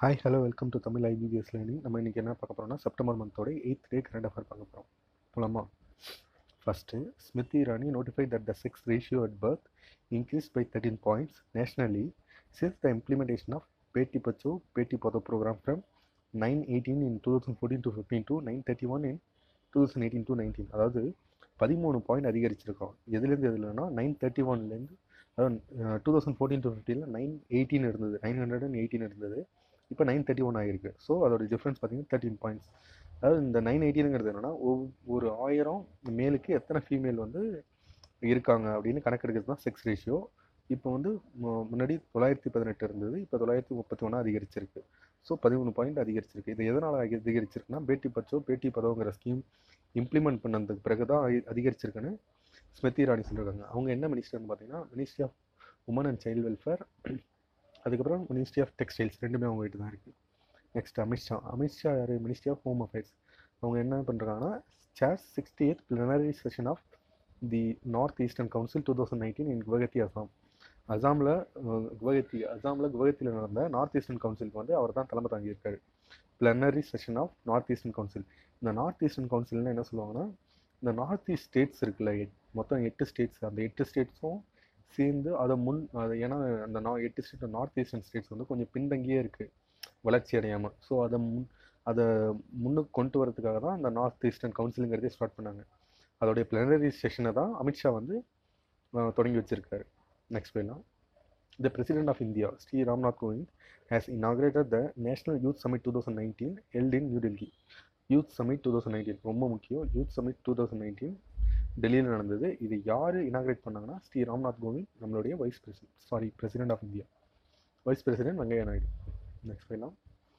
Hi hello welcome to Tamil IBPS learning நம்ம இன்றைக்கி என்ன பார்க்க போகிறோம்னா செப்டம்பர் மந்தோட எயித் டே கரண்ட் அஃபேர் பார்க்க போகிறோம் போலாமா first Smriti Irani notified that the sex ratio at birth increase by thirteen points nationally since the implementation of Beti Bachao Beti Padhao programme from nine eighteen in two thousand fourteen to fifteen to nine thirty one in two thousand eighteen to nineteen அதாவது பதிமூணு point அதிகரிச்சிருக்கோம் எதுலேருந்து எதுலன்னா nine thirty ஒன்லேருந்து அதாவது two thousand fourteen to ஃபிஃப்டீனில் nine eighteen இருந்தது nine hundred and eighteen இருந்தது இப்போ nine thirty one ஆகிருக்கு ஸோ அதோட டிஃப்ரென்ஸ் பார்த்தீங்கன்னா தேர்ட்டின் பாயிண்ட்ஸ் அதாவது இந்த நைன் எயிட்டீனுங்கிறது என்னென்னா ஒரு ஆயிரம் மேலுக்கு எத்தனை ஃபீமேல் வந்து இருக்காங்க அப்படின்னு கணக்கெடுக்கிறது தான் செக்ஸ் ரேஷியோ இப்போ வந்து மு- முன்னாடி தொள்ளாயிரத்தி பதினெட்டு இருந்தது இப்போ தொள்ளாயிரத்தி முப்பத்தி ஒன்றா அதிகரிச்சிருக்கு ஸோ பதிமூணு பாயிண்ட் அதிகரிச்சிருக்கு இது எதனால் அதிகரிச்சிருக்குன்னா பேட்டி பச்சோ பேட்டி பதோங்கிற ஸ்கீம் இம்ப்ளிமெண்ட் பண்ணதுக்கு பிறகு தான் அதி- அதிகரிச்சிருக்குன்னு ஸ்மிருதி இரானி சொல்லியிருக்காங்க அவங்க என்ன மினிஸ்டர்னு பார்த்தீங்கன்னா ministry of women and child welfare அதுக்கப்புறம் மினிஸ்ட்ரி ஆஃப் டெக்ஸ்டைல்ஸ் ரெண்டுமே அவங்க கிட்ட தான் இருக்குது நெக்ஸ்ட் அமித்ஷா அமித்ஷா யார் மினிஸ்ட்ரி ஆஃப் ஹோம் அஃபேர்ஸ் அவங்க என்ன பண்ணுறாங்கன்னா chair sixty eighth plenary session of the north eastern council two thousand nineteen in Guwahati Assam அசாமில் குவஹத்தி அசாமில் குவஹத்தியில் நடந்த நார்த் ஈஸ்டர்ன் கவுன்சிலுக்கு வந்து அவர் தான் தலைமை தாங்கியிருக்காரு plenary session of north eastern council இந்த நார்த் ஈஸ்டர்ன் கவுன்சில்னு என்ன சொல்லுவாங்கன்னா இந்த நார்த் ஈஸ்ட் ஸ்டேட்ஸ் இருக்குல்ல எட்- மொத்தம் எட்டு ஸ்டேட்ஸ் அந்த எட்டு ஸ்டேட்ஸும் சேர்ந்து அதை முன் அது ஏன்னா அந்த நா எட்டு ஸ்டேட் நார்த் ஈஸ்டர்ன் ஸ்டேட்ஸ் வந்து கொஞ்சம் பின்தங்கியே இருக்குது வளர்ச்சி அடையாமல் ஸோ அதை முன் அதை முன்னுக்கு கொண்டு வரதுக்காக தான் அந்த நார்த் ஈஸ்டர்ன் கவுன்சிலுங்கிறதே ஸ்டார்ட் பண்ணாங்க அதோடைய பிளனரி செஷனை தான் அமித்ஷா வந்து அஹ், தொடங்கி வச்சிருக்காரு நெக்ஸ்ட் போயிடலாம் the president of India Shri Ramnath Kovind has inaugurated the national youth summit two thousand nineteen held in new Delhi youth summit two thousand nineteen ரொம்ப முக்கியம் youth summit two thousand nineteen டெல்லியில் நடந்தது இது யார் இனாகிரேட் பண்ணாங்கன்னா ஸ்ரீ ராம்நாத் கோவிந்த் நம்மளுடைய vice president sorry president of India vice president Venkaiah Naidu next போயிடலாம்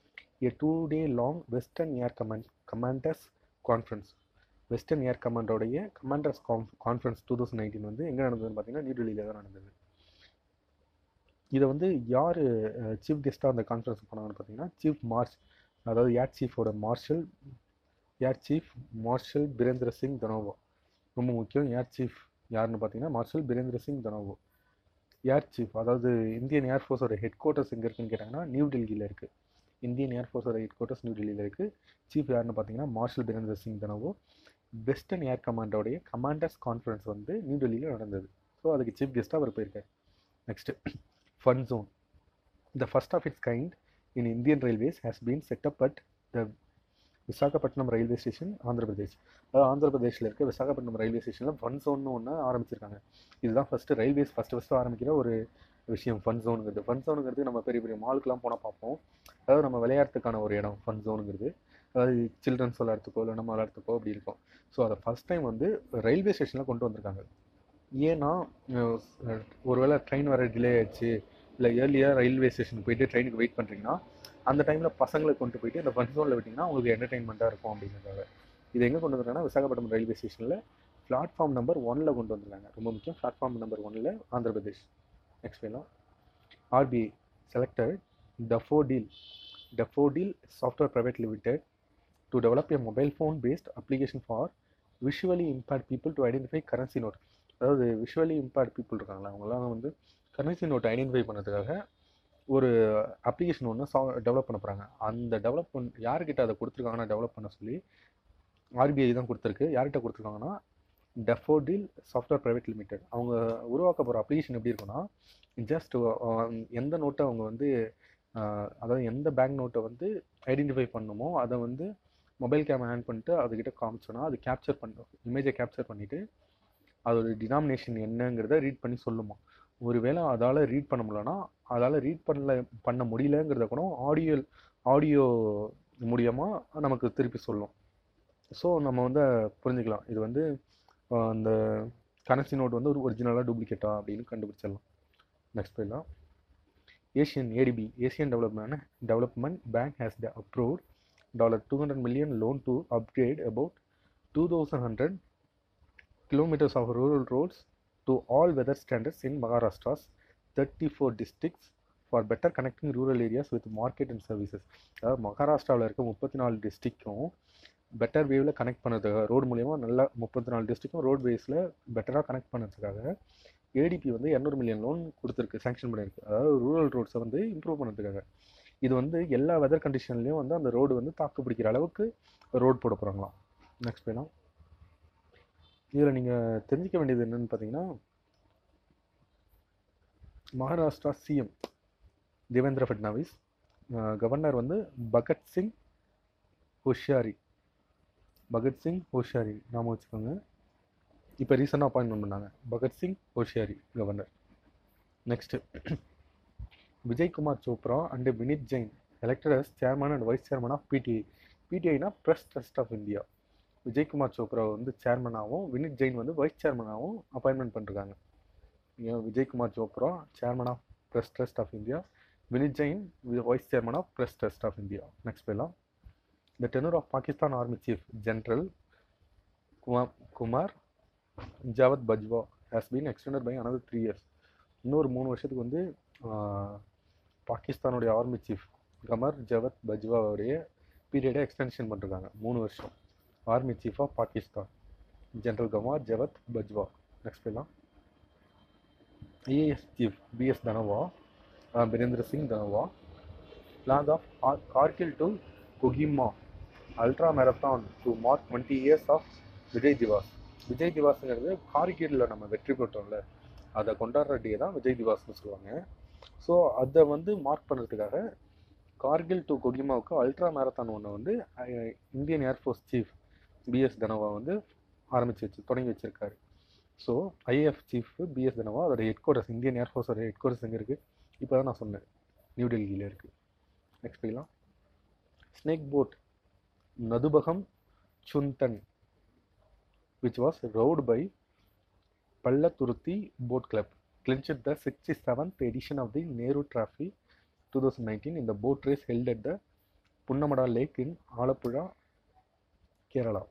a two day long western air command commanders conference western air கமாண்டோடைய commanders conference two thousand nineteen வந்து எங்கே நடந்ததுன்னு பார்த்தீங்கன்னா நியூ டெல்லியில் தான் நடந்தது இதை வந்து யார் சீஃப் கெஸ்ட்டாக அந்த கான்ஃபரன்ஸ் போனாங்கன்னு பார்த்தீங்கன்னா சீஃப் மார்ஷ் அதாவது ஏர் சீஃபோட marshal air chief marshal Birender Singh Dhanoa ரொம்ப முக்கியம் ஏர் சீஃப் யாருன்னு பார்த்தீங்கன்னா marshal Birender Singh Dhanoa air chief அதாவது இந்தியன் ஏர்ஃபோர்ஸோட ஹெட் குவார்ட்டர்ஸ் எங்கே இருக்குன்னு கேட்டாங்கன்னா நியூ டெல்லியில் இருக்குது இந்தியன் ஏர்ஃபோர்ஸோட ஹெட் குவார்ட்டர்ஸ் நியூ டெல்லியில் இருக்குது சீஃப் யாருன்னு பார்த்தீங்கன்னா marshal Birender Singh Dhanoa western air கமாண்டோடைய கமாண்டர்ஸ் கான்ஃபரன்ஸ் வந்து நியூ டெல்லியில் நடந்தது ஸோ அதுக்கு சீஃப் கெஸ்ட்டாக அவர் போயிருக்கார் next fun zone the first of its kind in Indian railways has been set up at the Visakhapatnam railway station Andhra Pradesh அதாவது ஆந்திர பிரதேஷில் இருக்க விசாகப்பட்டினம் ரயில்வே ஸ்டேஷனில் ஃபன் ஜோன்னு ஒன்று ஆரம்பிச்சிருக்காங்க இதுதான் ஃபஸ்ட்டு ரயில்வேஸ் ஃபஸ்ட்டு ஃபஸ்ட்டு ஆரம்பிக்கிற ஒரு விஷயம் ஃபன் ஜோனுங்கிறது ஃபன் ஜோனுங்கிறது நம்ம பெரிய பெரிய மாலுக்கெலாம் போனால் பார்ப்போம் அதாவது நம்ம விளையாட்டுக்கான ஒரு இடம் ஃபன் ஜோனுங்கிறது அதாவது சில்ட்ரன்ஸ் விளையாடுறதுக்கோ இல்லை நம்ம விளையாடுறதுக்கோ அப்படி இருக்கும் ஸோ அதை ஃபஸ்ட் டைம் வந்து ரயில்வே ஸ்டேஷனில் கொண்டு வந்திருக்காங்க ஏன்னா அஹ், ஒருவேளை ட்ரெயின் வர டிலே ஆயிடுச்சு இல்லை ஏர்லியாக ரயில்வே ஸ்டேஷனுக்கு போயிட்டு ட்ரெயினுக்கு வெயிட் பண்ணுறீங்கன்னா அந்த டைமில் பசங்களை கொண்டு போயிட்டு இந்த ஃபன் ஜோனில் விட்டிங்கன்னா உங்களுக்கு என்டர்டைன்மெண்ட்டாக இருக்கும் அப்படிங்கிறதால இது எங்கே கொண்டு வந்திருக்காங்கன்னா விசாகப்பட்டினம் ரயில்வே ஸ்டேஷனில் பிளாட்ஃபார்ம் நம்பர் ஒனில் கொண்டு வந்திருக்காங்க ரொம்ப முக்கியம் பிளாட்ஃபார்ம் நம்பர் ஒனில் ஆந்திர பிரதேஷ் நெக்ஸ்ட் வேலாம் RBI selected Daffodil Daffodil software private limited to develop a mobile phone based application for visually impaired people to identify currency note அதாவது விஷுவலி impaired people இருக்காங்களா அவங்களாம் வந்து கரன்சி நோட் ஐடென்டிஃபை பண்ணதுக்காக ஒரு application ஒன்று சா டெவலப் பண்ண போகிறாங்க அந்த டெவலப் பண்ண யார்கிட்ட அதை கொடுத்துருக்காங்கன்னா டெவலப் பண்ண சொல்லி ஆர்பிஐ தான் கொடுத்துருக்கு யார்கிட்ட கொடுத்துருக்காங்கன்னா டெஃபோடில் சாஃப்ட்வேர் பிரைவேட் லிமிடெட் அவங்க உருவாக்க போகிற அப்ளிகேஷன் எப்படி இருக்குன்னா ஜஸ்ட் எந்த நோட்டை அவங்க வந்து அஹ், அதாவது எந்த பேங்க் நோட்டை வந்து ஐடென்டிஃபை பண்ணுமோ அதை வந்து மொபைல் கேமரா ஹேண்ட் பண்ணிட்டு அதுக்கிட்ட காமிச்சோன்னா அது கேப்சர் பண்ணும் இமேஜை கேப்சர் பண்ணிவிட்டு அதோட டினாமினேஷன் என்னங்கிறத ரீட் பண்ணி சொல்லுமா ஒருவேளை அதால் ரீட் பண்ண முடியலன்னா அதால் ரீட் பண்ணல பண்ண முடியலங்கிறத கூட ஆடியோ ஆடியோ மூலியமாக நமக்கு திருப்பி சொல்லும் ஸோ நம்ம வந்து புரிஞ்சுக்கலாம் இது வந்து அஹ், அந்த கரன்சி நோட் வந்து ஒரு ஒரிஜினலாக டூப்ளிகேட்டா அப்படின்னு கண்டுபிடிச்சிடலாம் நெக்ஸ்ட் போயிடலாம் Asian ADB Asian development development bank has the approved dollar two hundred million loan to upgrade about two thousand hundred kilometers of rural roads to all weather standards in Maharashtra's 34 districts for better connecting rural areas with market and services. அதாவது மகாராஷ்டிராவில் இருக்க முப்பத்தி நாலு டிஸ்ட்ரிக்டும் better வேவில் connect பண்ணுறதுக்காக road மூலியமாக நல்லா முப்பத்தி நாலு டிஸ்ட்ரிக்டும் ரோட் வேஸில் பெட்டராக கனெக்ட் பண்ணுறதுக்காக ஏடிபி வந்து இரநூறு மில்லியன் லோன் கொடுத்துருக்கு சேங்ஷன் பண்ணியிருக்கு அதாவது ரூரல் ரோட்ஸை வந்து இம்ப்ரூவ் பண்ணுறதுக்காக இது வந்து எல்லா வெதர் கண்டிஷன்லேயும் வந்து அந்த ரோடு வந்து தாக்கு பிடிக்கிற அளவுக்கு ரோடு போட போகிறாங்களாம் நெக்ஸ்ட் போயிடலாம் இதில் நீங்கள் தெரிஞ்சிக்க வேண்டியது என்னன்னு பார்த்தீங்கன்னா மகாராஷ்டிரா சிஎம் தேவேந்திர ஃபட்னாவிஸ் கவர்னர் வந்து பகத்சிங் ஹோஷியாரி பகத்சிங் ஹோஷியாரி நாம வச்சுக்கோங்க இப்போ ரீசெண்டாக அப்பாயின்மெண்ட் பண்ணாங்க Bhagat Singh ஹோஷியாரி governor next Vijaykumar Chopra and Vineet Jain elected as chairman and vice chairman of PTI பிடிஐனா press trust of India Vijaykumar Chopra வந்து சேர்மனாகவும் வினித் ஜெயின் வந்து வைஸ் சேர்மனாகவும் அப்பாயின்மெண்ட் பண்ணிருக்காங்க ஏன் Vijaykumar Chopra chairman of press trust of India Vineet Jain vice chairman of press trust of India next போயிடலாம் த tenure of Pakistan army chief general Kumar Javad Bajwa has been extended by another three years இன்னொரு மூணு வருஷத்துக்கு வந்து ஆஹ், பாகிஸ்தானுடைய ஆர்மி சீஃப் கமர் ஜவத் பஜ்வாவுடைய பீரியடை எக்ஸ்டென்ஷன் பண்ணிருக்காங்க மூணு வருஷம் army chief of Pakistan general கமார் ஜவத் பஜ்வா நெக்ஸ்ட் போயிடலாம் IAS chief BS தனவா Birendra Singh Dhanoa plans of Kar- Kargil to Kohima ultra marathon to mark 20 years of Vijay Diwas Vijay திவாஸ்ங்கிறது கார்கில்ல நம்ம வெற்றி பெற்றோம்ல அதை கொண்டாடுற டே தான் விஜய் திவாஸ்னு சொல்லுவாங்க ஸோ அதை வந்து மார்க் பண்ணுறதுக்காக கார்கில் டு கொகிமாவுக்கு அல்ட்ரா மேரத்தான் ஒன்று வந்து அஹ், Indian air force chief BS Dhanoa வந்து ஆரம்பிச்சு வச்சு தொடங்கி வச்சிருக்காரு so IAF chief BS Dhanoa அதோட ஹெட் குவார்டர்ஸ் இந்தியன் ஏர்ஃபோர்ஸோட ஹெட் குவார்டர்ஸ் எங்கே இருக்குது இப்போ தான் நான் சொன்னேன் நியூ டெல்லியில் இருக்குது நெக்ஸ்ட் போயிடலாம் snake boat Nadubhagam Chundan which was rowed by Pallaturuthi Boat Club, clinched the 67th edition of the Nehru Trophy 2019 in the boat race held at the Punnamada Lake in Alappuzha, Kerala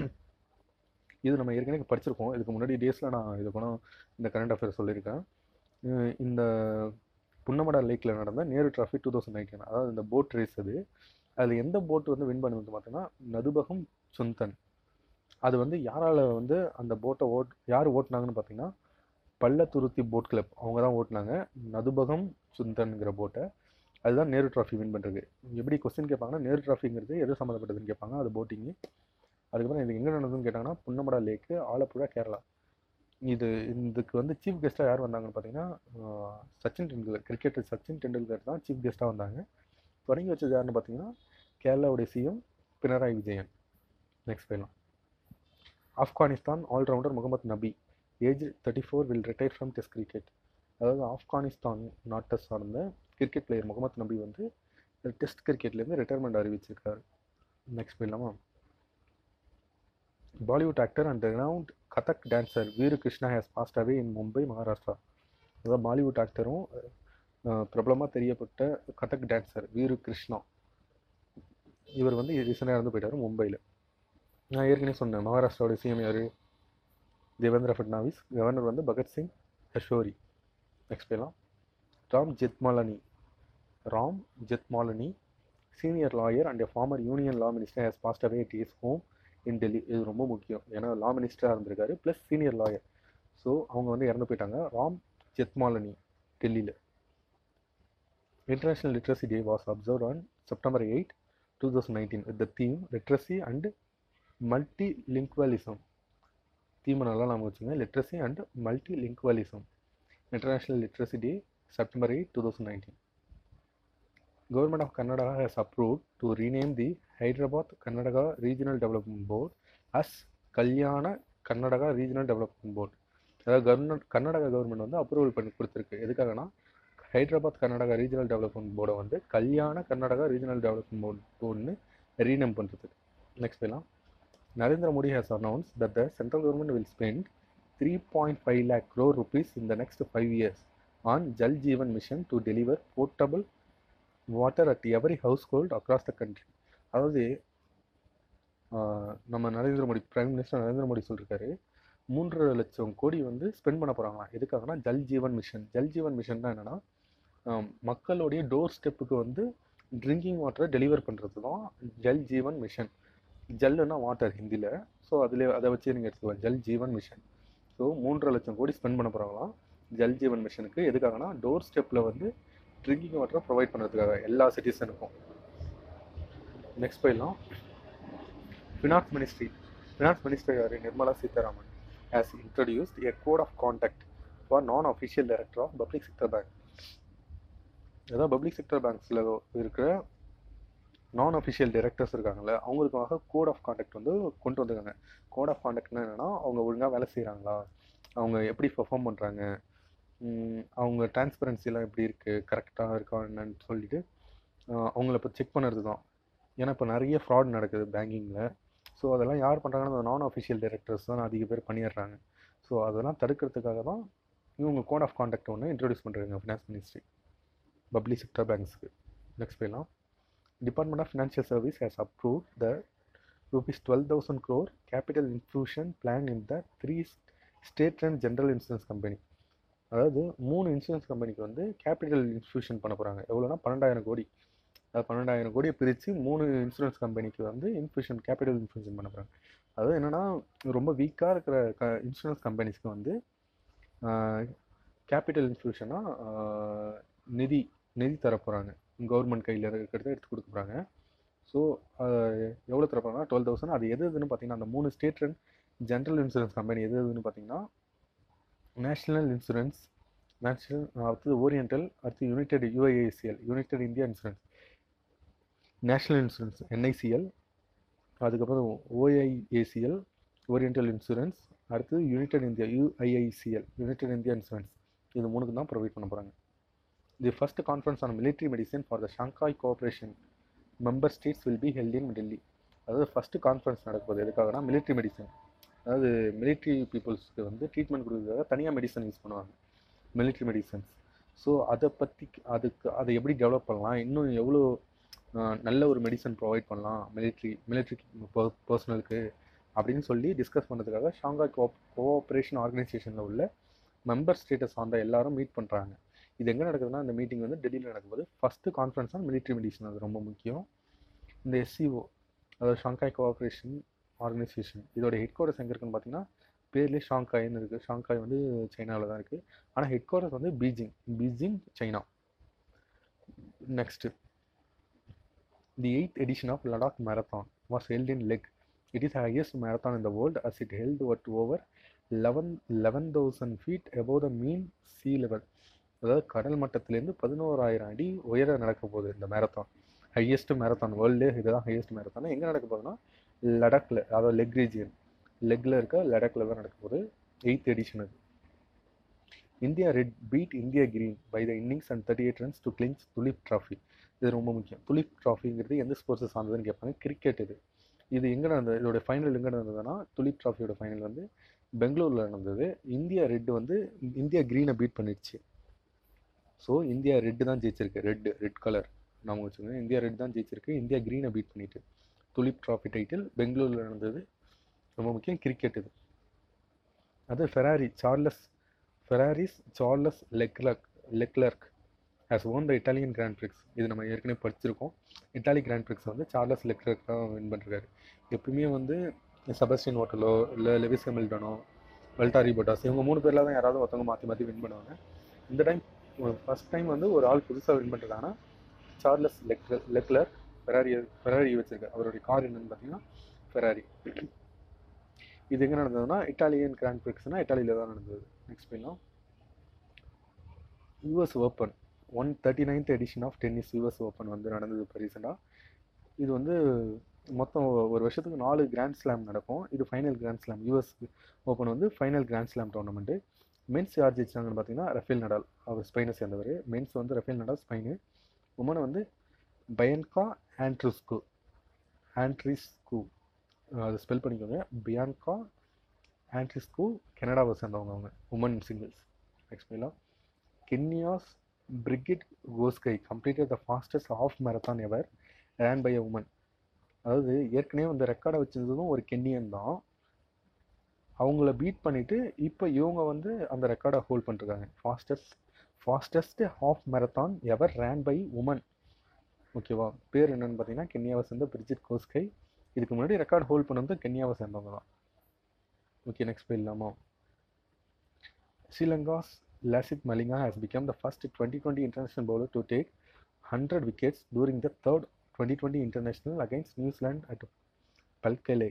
இது நம்ம ஏற்கனவே படிச்சிருக்கோம் இதுக்கு முன்னாடி டேஸில் நான் இது கூட இந்த கரண்ட் அஃபேர் சொல்லியிருக்கேன் அஹ் இந்த புன்னமடா லேக்கில் நடந்த Nehru trophy two thousand nineteen அதாவது இந்த போட் ரேஸ் அது அதில் எந்த போட் வந்து வின் பண்ணுது பார்த்தீங்கன்னா நதுபகம் சுந்தன் அது வந்து யாரால வந்து அந்த போட்டை ஓட் யார் ஓட்டுனாங்கன்னு பார்த்தீங்கன்னா பள்ளத்துருத்தி போட் கிளப் அவங்க தான் ஓட்டுனாங்க நதுபகம் சுந்தன்ங்கிற போட்டை அதுதான் நேரு டிராஃபி வின் பண்ணுறது எப்படி கொஸ்டின் கேட்பாங்கன்னா நேரு டிராஃபிங்கிறது எது சம்மந்தப்பட்டதுன்னு கேட்பாங்க அது போட்டிங்கு அதுக்கப்புறம் இது எங்கே நடந்ததுன்னு கேட்டாங்கன்னா புன்னமடா லேக்கு ஆலப்புழா கேரளா இது இதுக்கு வந்து சீஃப் கெஸ்ட்டாக யார் வந்தாங்கன்னு பார்த்தீங்கன்னா ஆஹ், சச்சின் டெண்டுல்கர் கிரிக்கெட்டர் சச்சின் டெண்டுல்கர் தான் சீஃப் கெஸ்ட்டாக வந்தாங்க தொடங்கி வச்சது யாருன்னு பார்த்தீங்கன்னா கேரளாவுடைய சிஎம் பினராயி விஜயன் நெக்ஸ்ட் போயிடலாம் Afghanistan all rounder Mohammad Nabi age thirty four will retire from test cricket அதாவது ஆப்கானிஸ்தான் நாட்டை சார்ந்த கிரிக்கெட் பிளேயர் முகமது நபி வந்து டெஸ்ட் கிரிக்கெட்லேருந்து ரிட்டையர்மெண்ட் அறிவிச்சிருக்காரு நெக்ஸ்ட் போயிடலாமா Bollywood actor and renowned Kathak dancer Veeru Krishna has passed away in Mumbai Maharashtra அதாவது பாலிவுட் ஆக்டரும் பிரபலமாக தெரியப்பட்ட கதக் டான்சர் வீரு கிருஷ்ணா இவர் வந்து ரீசெண்டாக இறந்து போயிட்டாரு மும்பையில் நான் ஏற்கனவே சொன்னேன் மகாராஷ்டிராவோட சிஎம் யார் தேவேந்திர ஃபட்னாவிஸ் கவர்னர் வந்து பகத்சிங் ஹஷோரி நெக்ஸ்ட் போயிடலாம் Ram ஜெத்மாலனி Ram ஜெத்மாலனி senior lawyer and farmer union law minister has passed away it is home in Delhi இது ரொம்ப முக்கியம் ஏன்னா லா மினிஸ்டராக இருந்திருக்காரு ப்ளஸ் சீனியர் லாயர் ஸோ அவங்க வந்து இறந்து போயிட்டாங்க ராம் ஜெத்மாலனி டெல்லியில் international literacy day was observe on September eight two thousand nineteen with the theme literacy and multilingualism தீமை நல்லா நம்ம வச்சுங்க literacy and multilingualism international literacy day September eight two thousand nineteen Government of Karnataka has approved to rename the Hyderabad Karnataka Regional Development Board as Kalyana Karnataka regional development board அதாவது government Karnataka government வந்து approval பண்ணி கொடுத்துருக்கு எதுக்காகனா Hyderabad Karnataka regional development போர்டை வந்து Kalyana Karnataka regional development board போர்டுன்னு rename பண்ணுறதுக்கு next எல்லாம் Narendra Modi has announce that the central government will spend three point five lakh crore rupees in the next five years on Jal Jeevan mission to deliver portable water at every household across the country அதாவது ஆஹ், நம்ம Narendra Modi prime minister Narendra Modi சொல்லியிருக்காரு மூன்று லட்சம் கோடி வந்து spend பண்ண போகிறாங்களாம் எதுக்காகனா ஜல் ஜீவன் மிஷன் ஜல் ஜீவன் மிஷன் தான் என்னென்னா மக்களுடைய டோர் ஸ்டெப்புக்கு வந்து ட்ரிங்கிங் வாட்டரை டெலிவர் பண்ணுறது தான் ஜல் ஜீவன் மிஷன் ஜல்லுன்னா வாட்டர் ஹிந்தியில் ஸோ அதில் அதை வச்சு நீங்கள் எடுத்துக்கலாம் ஜல் ஜீவன் மிஷன் ஸோ மூன்றரை லட்சம் கோடி ஸ்பெண்ட் பண்ண போகிறாங்களாம் ஜல் ஜீவன் மிஷனுக்கு எதுக்காகனா டோர் ஸ்டெப்பில் வந்து ட்ரிங்கிங் வாட்டரை ப்ரொவைட் பண்ணுறதுக்காக எல்லா சிட்டிசனுக்கும் நெக்ஸ்ட் போயிடலாம் ஃபினான்ஸ் மினிஸ்ட்ரி ஃபினான்ஸ் மினிஸ்டர் யார் Nirmala Sitharaman has introduced a code of contact for non official director of public sector bank அதாவது பப்ளிக் செக்டர் பேங்க்ஸில் இருக்கிற நான் அஃபிஷியல் டைரக்டர்ஸ் இருக்காங்கல்ல அவங்களுக்காக கோட் ஆஃப் கான்டாக்ட் வந்து கொண்டு வந்திருக்காங்க கோட் ஆஃப் கான்டாக்ட்னா என்னென்னா அவங்க ஒழுங்காக வேலை செய்கிறாங்களா அவங்க எப்படி பெர்ஃபார்ம் பண்ணுறாங்க அவங்க டிரான்ஸ்பரன்சிலாம் எப்படி இருக்குது கரெக்டாக இருக்கா என்னன்னு சொல்லிட்டு அவங்கள இப்போ செக் பண்ணுறது தான் ஏன்னா இப்போ நிறைய ஃப்ராட் நடக்குது பேங்கிங்கில் ஸோ அதெல்லாம் யார் பண்ணுறாங்கன்னா அந்த நான் அஃபிஷியல் டைரக்டர்ஸ் தான் அதிக பேர் பண்ணிடுறாங்க ஸோ அதெல்லாம் தடுக்கிறதுக்காக தான் இவங்க கோட் ஆஃப் கான்டாக்ட் ஒன்று இன்ட்ரடியூஸ் பண்ணுறாங்க ஃபினான்ஸ் மினிஸ்ட்ரி பப்ளிக் செக்டர் பேங்க்ஸ்க்கு நெக்ஸ்ட் போயிடலாம் department of financial service has approve the rupees twelve thousand crore capital infusion plan in the three state and general insurance company அதாவது மூணு insurance கம்பெனிக்கு வந்து capital infusion பண்ண போகிறாங்க எவ்வளோனா பன்னெண்டாயிரம் கோடி அதாவது பன்னெண்டாயிரம் கோடியை பிரித்து மூணு இன்சூரன்ஸ் கம்பெனிக்கு வந்து இன்ஃபியூஷன் கேபிட்டல் இன்ஃபியூஷன் பண்ண போகிறாங்க அதாவது என்னென்னா ரொம்ப வீக்காக இருக்கிற க இன்சூரன்ஸ் கம்பெனிஸ்க்கு வந்து கேபிட்டல் இன்ஃபியூஷனாக நிதி நிதி தர போகிறாங்க கவர்மெண்ட் கையில் இருக்கிறத எடுத்து கொடுக்க போகிறாங்க ஸோ எவ்வளோ தர போகிறாங்கன்னா டுவெல் தௌசண்ட் அது எது எதுன்னு பார்த்தீங்கன்னா அந்த மூணு state and general insurance company எது எதுன்னு பார்த்தீங்கன்னா நேஷ்னல் இன்சூரன்ஸ் நேஷ்னல் அடுத்தது ஓரியண்டல் அடுத்து united UIACL united India insurance national insurance NICL அதுக்கப்புறம் ஓஐஏசிஎல் ஓரியண்டல் இன்சூரன்ஸ் அடுத்தது united India UIICL united India insurance இது மூணுக்கு தான் ப்ரொவைட் பண்ண போகிறாங்க the first conference on military medicine for the Shanghai cooperation member states will be held in Delhi அதாவது first conference நடக்குது எதுக்காகனா மிலிட்ரி மெடிசன் அதாவது மிலிட்ரி பீப்புள்ஸ்க்கு வந்து ட்ரீட்மெண்ட் கொடுக்குறதுக்காக தனியாக மெடிசன் யூஸ் பண்ணுவாங்க மிலிட்ரி மெடிசன்ஸ் ஸோ அதை பற்றி அதுக்கு அதை எப்படி டெவலப் பண்ணலாம் இன்னும் எவ்வளோ நல்ல ஒரு மெடிசன் ப்ரொவைட் பண்ணலாம் மிலிட்ரி மிலிட்ரி பர்சனலுக்கு அப்படின்னு சொல்லி டிஸ்கஸ் பண்ணுறதுக்காக ஷாங்காய் கோ கோஆப்ரேஷன் ஆர்கனைசேஷனில் உள்ள மெம்பர் ஸ்டேட்டஸ் அந்த எல்லாரும் மீட் பண்ணுறாங்க இது எங்கே நடக்குதுன்னா இந்த மீட்டிங் வந்து டெல்லியில் நடக்கும்போது first conference on military medicine அது ரொம்ப முக்கியம் இந்த எஸ்சிஓ அதாவது ஷாங்காய் கோஆப்ரேஷன் ஆர்கனைசேஷன் இதோட ஹெட் குவார்டர்ஸ் எங்கே இருக்குன்னு பார்த்தீங்கன்னா பேர்லேயே ஷாங்காய்னு இருக்குது ஷாங்காய் வந்து சைனாவில் தான் இருக்குது ஆனால் ஹெட் குவார்டர்ஸ் வந்து Beijing Beijing China next the eighth edition of Ladakh marathon was held in Leh it is highest marathon in the world as it held at over eleven eleven thousand feet above the mean sea level அதாவது கடல் மட்டத்திலேருந்து பதினோராயிரம் அடி உயர நடக்க போகுது இந்த marathon highest marathon world இதுதான் ஹையஸ்ட் மேரத்தான் எங்கே நடக்க போகுதுன்னா லடாக்கில் அதாவது லெக் ரீஜியன் லெக்கில் இருக்க லடாக்கில் தான் நடக்க போகுது எயித் எடிஷன் அது India red beat India green by the innings and thirty eight runs to clinch Duleep trophy இது ரொம்ப முக்கியம் துலிப் ட்ராஃபிங்கிறது எந்த ஸ்போர்ட்ஸை சார்ந்ததுன்னு கேட்பாங்க கிரிக்கெட் இது இது எங்கே நடந்தது இதோட ஃபைனல் எங்கே நடந்ததுன்னா துலிப் ட்ராஃபியோட ஃபைனல் வந்து பெங்களூரில் நடந்தது இந்தியா ரெட் வந்து இந்தியா க்ரீனை பீட் பண்ணிடுச்சு ஸோ இந்தியா ரெட்டு தான் ஜெயிச்சிருக்கு ரெட் ரெட் கலர் நம்ம வச்சுக்கோங்க இந்தியா ரெட் தான் ஜெயிச்சிருக்கு இந்தியா க்ரீனை பீட் பண்ணிட்டு துலிப் ட்ராஃபி டைட்டில் பெங்களூரில் நடந்தது ரொம்ப முக்கியம் கிரிக்கெட் இது அது Ferrari Charles Ferrari's Charles Leclerc Leclerc has won the Italian grand prix இது நம்ம ஏற்கனவே படிச்சிருக்கோம் இட்டாலி கிராண்ட் பிரிக்ஸ் வந்து சார்லஸ் லெக்லர்க் தான் வின் பண்ணிருக்காரு எப்பயுமே வந்து செபஸ்டின் ஹோட்டலோ இல்லை லெவிஸ் ஹெமில்டனோ வெல்டாரி பொட்டாஸ் இவங்க மூணு பேரில் தான் யாராவது ஒருத்தவங்க மாற்றி மாற்றி வின் பண்ணுவாங்க இந்த டைம் ஃபஸ்ட் டைம் வந்து ஒரு ஆள் புதுசாக வின் பண்ணுறதானா Charles Leclerc Leclerc Ferrari Ferrari வச்சிருக்காரு அவருடைய கார் என்னன்னு பார்த்தீங்கன்னா ஃபெராரி இது எங்கே நடந்ததுன்னா இட்டாலியன் கிராண்ட் பிரிக்ஸ்னால் இட்டாலியில் தான் நடந்தது நெக்ஸ்ட் போயிடலாம் US open one thirty ninth edition of tennis US open வந்து நடந்தது இப்போ ரீசெண்டாக இது வந்து மொத்தம் ஒரு வருஷத்துக்கு நாலு கிராண்ட் ஸ்லாம் நடக்கும் இது final grand slam US open வந்து final grand slam tournament men's யார் ஜெயிச்சாங்கன்னு பார்த்தீங்கன்னா ரஃபேல் நடால் அவர் ஸ்பெயினை சேர்ந்தவர் மென்ஸ் வந்து ரஃபேல் நடால் ஸ்பெயின் உமனை வந்து பயன்கா ஆண்ட்ரிஸ்கு ஆண்ட்ரிஸ்கு அதை ஸ்பெல் பண்ணிக்கோங்க பியான்கா ஆண்ட்ரிஸ்கு கனடாவை சேர்ந்தவங்க அவங்க உமன் சிங்கிள்ஸ் நெக்ஸ்ட் போயிடலாம் Kenya's Brigid Kosgei completed the fastest of marathon ever run by a woman அதாவது ஏற்கனவே வந்து ரெக்கார்டை வச்சிருந்ததும் ஒரு கென்னியன் தான் அவங்கள பீட் பண்ணிவிட்டு இப்போ இவங்க வந்து அந்த ரெக்கார்டை ஹோல்ட் பண்ணிருக்காங்க fastest fastest half marathon ever run by woman ஓகேவா பேர் என்னன்னு பார்த்தீங்கன்னா கென்யாவை சேர்ந்த பிரிஜிட் கோஸ்கை இதுக்கு முன்னாடி ரெக்கார்ட் ஹோல்ட் பண்ணது கென்யாவை சேர்ந்தவங்க தான் ஓகே நெக்ஸ்ட் போயிடலாமா Sri Lanka's Lasith Malinga has become the first 2020 international bowler to take 100 wickets during the third 2020 international against New Zealand at Palkele.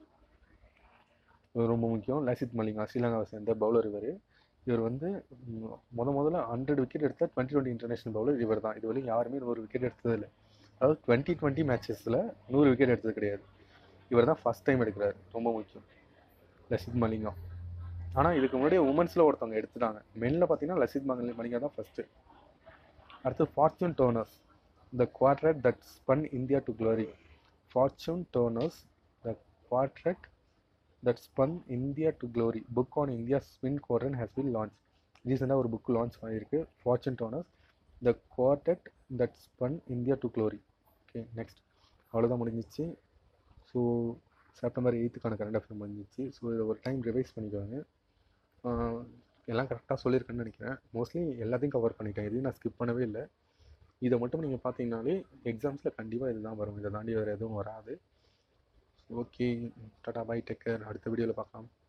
இது ரொம்ப முக்கியம் லசித் மலிங்கா ஸ்ரீலங்காவை சேர்ந்த பவுலர் இவர் இவர் வந்து ம், முத முதல்ல ஹண்ட்ரட் விக்கெட் எடுத்த டுவெண்ட்டி டுவெண்ட்டி இன்டர்நேஷனல் பவுலர் இவர் தான் இதுவரையும் யாருமே நூறு விக்கெட் எடுத்தது இல்லை அதாவது டுவெண்ட்டி டுவெண்ட்டி மேட்சஸில் நூறு விக்கெட் எடுத்தது கிடையாது இவர் தான் ஃபஸ்ட் டைம் எடுக்கிறாரு ரொம்ப முக்கியம் லசித் மலிங்கா ஆனால் இதுக்கு முன்னாடி உமன்ஸில் ஒருத்தவங்க எடுத்துட்டாங்க மென்னில் பார்த்தீங்கன்னா லசித் மங்கல் மலிங்கா தான் ஃபஸ்ட்டு அடுத்து fortune turners the quartet that spun India to glory fortune turners the quartet that spun India to glory book on India spin quartet has been launch ரீசெண்டாக ஒரு புக் லான்ச் ஆகிருக்கு fortune turners the quartet that spun India to glory okay next அவ்வளோதான் முடிஞ்சிச்சு so September எயித்துக்கான current affair முடிஞ்சிச்சு so இதை ஒரு time revise பண்ணிக்கோங்க ஆஹ் எல்லாம் கரெக்டாக சொல்லியிருக்கேன்னு நினைக்கிறேன் மோஸ்ட்லி எல்லாத்தையும் கவர் பண்ணிட்டேன் எதையும் நான் ஸ்கிப் பண்ணவே இல்லை இதை மட்டும் நீங்கள் பார்த்தீங்கனாலே எக்ஸாம்ஸில் கண்டிப்பாக இதுதான் வரும் இதை தாண்டி வேறு எதுவும் வராது ஓகே டாடா பை டேக்கர் அடுத்த வீடியோவில் பார்க்கலாம்